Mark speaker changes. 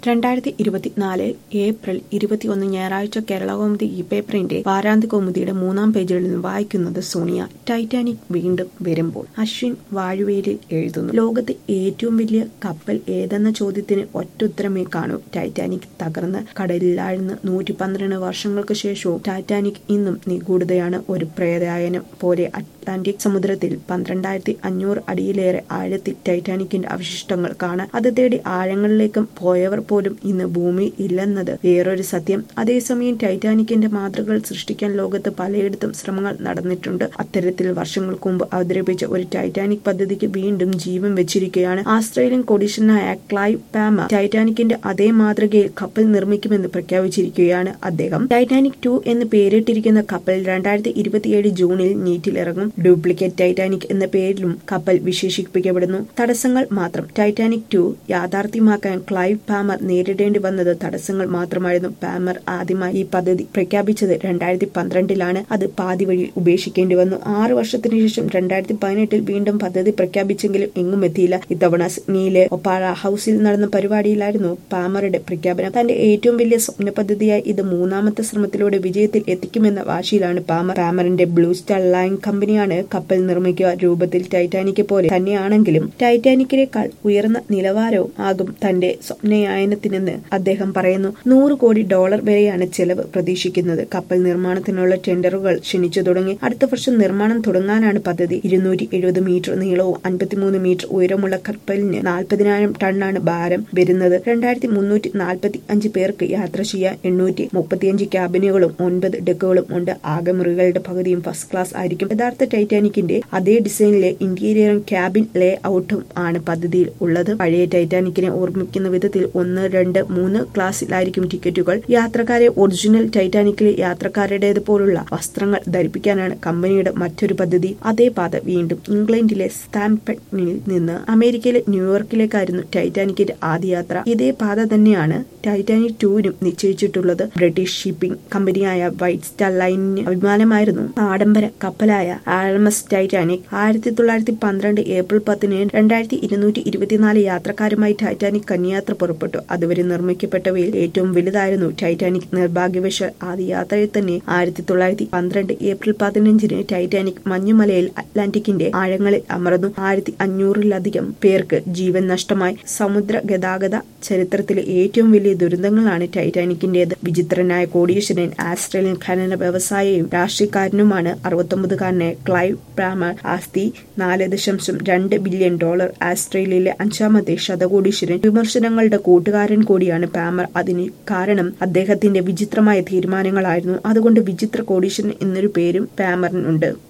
Speaker 1: രണ്ടായിരത്തി ഇരുപത്തിനാല് ഏപ്രിൽ ഇരുപത്തിയൊന്ന് ഞായറാഴ്ച കേരളകൗമുദി ഈ പേപ്പറിന്റെ വാരാന്ത്യ കൗമുദിയുടെ മൂന്നാം പേജിൽ നിന്ന് വായിക്കുന്നത് സോണിയ ടൈറ്റാനിക് വീണ്ടും വരുമ്പോൾ അശ്വിൻ വാഴുവേലിൽ എഴുതുന്നു ലോകത്തെ ഏറ്റവും വലിയ കപ്പൽ ഏതെന്ന ചോദ്യത്തിന് ഒറ്റുത്തരമേ കാണൂ ടൈറ്റാനിക് തകർന്ന് കടലിലാഴ്ന്ന് നൂറ്റി പന്ത്രണ്ട് വർഷങ്ങൾക്ക് ശേഷവും ടൈറ്റാനിക് ഇന്നും നിഗൂഢതയാണ് ഒരു പ്രേതായനം പോലെ അറ്റ്ലാന്റിക് സമുദ്രത്തിൽ പന്ത്രണ്ടായിരത്തി അഞ്ഞൂറ് അടിയിലേറെ ആഴത്തിൽ ടൈറ്റാനിക്കിന്റെ അവശിഷ്ടങ്ങൾ കാണാൻ അത് തേടി ആഴങ്ങളിലേക്കും പോയവർ പോലും ഇന്ന് ഭൂമി ഇല്ലെന്നത് വേറൊരു സത്യം അതേസമയം ടൈറ്റാനിക്കിന്റെ മാതൃകകൾ സൃഷ്ടിക്കാൻ ലോകത്ത് പലയിടത്തും ശ്രമങ്ങൾ നടന്നിട്ടുണ്ട് അത്തരത്തിൽ വർഷങ്ങൾക്ക് മുമ്പ് അവതരിപ്പിച്ച ഒരു ടൈറ്റാനിക് പദ്ധതിക്ക് വീണ്ടും ജീവൻ വെച്ചിരിക്കുകയാണ് ആസ്ട്രേലിയൻ കൊടീഷനായ ക്ലൈവ് പാമ ടൈറ്റാനിക്കിന്റെ അതേ മാതൃകയിൽ കപ്പൽ നിർമ്മിക്കുമെന്ന് പ്രഖ്യാപിച്ചിരിക്കുകയാണ് അദ്ദേഹം ടൈറ്റാനിക് ടു എന്ന് പേരിട്ടിരിക്കുന്ന കപ്പൽ രണ്ടായിരത്തി ഇരുപത്തിയേഴ് ജൂണിൽ നീറ്റിലിറങ്ങും ഡ്യൂപ്ലിക്കേറ്റ് ടൈറ്റാനിക് എന്ന പേരിലും കപ്പൽ വിശേഷിപ്പിക്കപ്പെടുന്നു തടസ്സങ്ങൾ മാത്രം ടൈറ്റാനിക് ടു യാഥാർത്ഥ്യമാക്കാൻ ക്ലൈവ് പാമർ നേരിടേണ്ടി വന്നത് തടസ്സങ്ങൾ മാത്രമായിരുന്നു പാമർ ആദ്യമായി ഈ പദ്ധതി പ്രഖ്യാപിച്ചത് രണ്ടായിരത്തി പന്ത്രണ്ടിലാണ് അത് പാതി വഴി ഉപേക്ഷിക്കേണ്ടി വന്നു ആറു വർഷത്തിനു ശേഷം രണ്ടായിരത്തി പതിനെട്ടിൽ വീണ്ടും പദ്ധതി പ്രഖ്യാപിച്ചെങ്കിലും എങ്ങും എത്തിയില്ല ഇത്തവണ സിഡ്നിയിലെ ഒപ്പാറ ഹൌസിൽ നടന്ന പരിപാടിയിലായിരുന്നു പാമറുടെ പ്രഖ്യാപനം തന്റെ ഏറ്റവും വലിയ സ്വപ്ന പദ്ധതിയായി ഇത് മൂന്നാമത്തെ ശ്രമത്തിലൂടെ വിജയത്തിൽ എത്തിക്കുമെന്ന വാശിയിലാണ് പാമർ പാമറിന്റെ ബ്ലൂ സ്റ്റാർ ലൈൻ കമ്പനിയാണ് കപ്പൽ നിർമ്മിക്കുക രൂപത്തിൽ ടൈറ്റാനിക് പോലെ തന്നെയാണെങ്കിലും ടൈറ്റാനിക്കിനേക്കാൾ ഉയർന്ന നിലവാരവും ആകും തന്റെ സ്വപ്നയായനത്തിനെന്ന് അദ്ദേഹം പറയുന്നു നൂറ് കോടി ഡോളർ വരെയാണ് ചെലവ് പ്രതീക്ഷിക്കുന്നത് കപ്പൽ നിർമ്മാണത്തിനുള്ള ടെൻഡറുകൾ ക്ഷണിച്ചു തുടങ്ങി അടുത്ത വർഷം നിർമ്മാണം തുടങ്ങാനാണ് പദ്ധതി ഇരുന്നൂറ്റി എഴുപത് മീറ്റർ നീളവും അൻപത്തിമൂന്ന് മീറ്റർ ഉയരമുള്ള കപ്പലിന് നാൽപ്പതിനായിരം ടണ്ണാണ് ഭാരം വരുന്നത് രണ്ടായിരത്തി മുന്നൂറ്റി നാൽപ്പത്തി അഞ്ച് പേർക്ക് യാത്ര ചെയ്യാൻ എണ്ണൂറ്റി മുപ്പത്തിയഞ്ച് ക്യാബിനുകളും ഒൻപത് ഡെക്കുകളും ഉണ്ട് ആകെ മുറികളുടെ പകുതിയും ഫസ്റ്റ് ക്ലാസ് ആയിരിക്കും യഥാർത്ഥ ടൈറ്റാനിക്കിന്റെ അതേ ഡിസൈനിലെ ഇന്റീരിയറും ക്യാബിൻ ലേ ഔട്ടും ആണ് പദ്ധതിയിൽ ഉള്ളത് പഴയ ടൈറ്റാനിക്കിനെ ഓർമ്മിക്കുന്ന വിധത്തിൽ ഒന്ന് രണ്ട് മൂന്ന് ക്ലാസ്സിലായിരിക്കും ടിക്കറ്റുകൾ യാത്രക്കാരെ ഒറിജിനൽ ടൈറ്റാനിക്കിലെ യാത്രക്കാരുടേത് പോലുള്ള വസ്ത്രങ്ങൾ ധരിപ്പിക്കാനാണ് കമ്പനിയുടെ മറ്റൊരു പദ്ധതി അതേ പാത വീണ്ടും ഇംഗ്ലണ്ടിലെ സ്റ്റാൻപെഡിൽ നിന്ന് അമേരിക്കയിലെ ന്യൂയോർക്കിലേക്കായിരുന്നു ടൈറ്റാനിക്കിന്റെ ആദ്യ യാത്ര ഇതേ പാത തന്നെയാണ് ടൈറ്റാനിക് ടൂവിനും നിശ്ചയിച്ചിട്ടുള്ളത് ബ്രിട്ടീഷ് ഷിപ്പിംഗ് കമ്പനിയായ വൈറ്റ് സ്റ്റാർ ലൈനിന് അഭിമാനമായിരുന്നു ആഡംബര കപ്പലായ ആർഎംഎസ് ടൈറ്റാനിക് ആയിരത്തി തൊള്ളായിരത്തി പന്ത്രണ്ട് ഏപ്രിൽ പത്തിന് രണ്ടായിരത്തി ഇരുന്നൂറ്റി ഇരുപത്തിനാല് യാത്രക്കാരുമായി ടൈറ്റാനിക് കന്യാത്ര പുറപ്പെട്ടു അതുവരെ നിർമ്മിക്കപ്പെട്ടവയിൽ ഏറ്റവും വലുതായിരുന്നു ടൈറ്റാനിക് നിർഭാഗ്യവശാൽ ആദ്യ യാത്രയിൽ തന്നെ ആയിരത്തി തൊള്ളായിരത്തി പന്ത്രണ്ട് ഏപ്രിൽ പതിനഞ്ചിന് ടൈറ്റാനിക് മഞ്ഞുമലയിൽ അറ്റ്ലാന്റിക്കിന്റെ ആഴങ്ങളിൽ അമർന്നു ആയിരത്തി അഞ്ഞൂറിലധികം പേർക്ക് ജീവൻ നഷ്ടമായി സമുദ്ര ഗതാഗത ചരിത്രത്തിലെ ഏറ്റവും വലിയ ദുരന്തങ്ങളാണ് ടൈറ്റാനിക്കിന്റേത് വിചിത്രനായ കോടീശ്വരൻ ആസ്ട്രേലിയൻ ഖനന വ്യവസായിയും രാഷ്ട്രീയക്കാരനുമാണ് അറുപത്തൊമ്പതുകാരനെ ക്ലൈവ് പ്രാമർ ആസ്തി നാല് ദശാംശം രണ്ട് ബില്യൺ ഡോളർ ആസ്ട്രേലിയയിലെ അഞ്ചാമത്തെ ശതകോടീശ്വരൻ വിമർശനങ്ങളുടെ കൂട്ടുകാരൻ കൂടിയാണ് പാമർ അതിന് കാരണം അദ്ദേഹത്തിന്റെ വിചിത്രമായ തീരുമാനങ്ങളായിരുന്നു അതുകൊണ്ട് വിചിത്ര കോടീശ്വരൻ എന്നൊരു പേരും പാമറിനുണ്ട്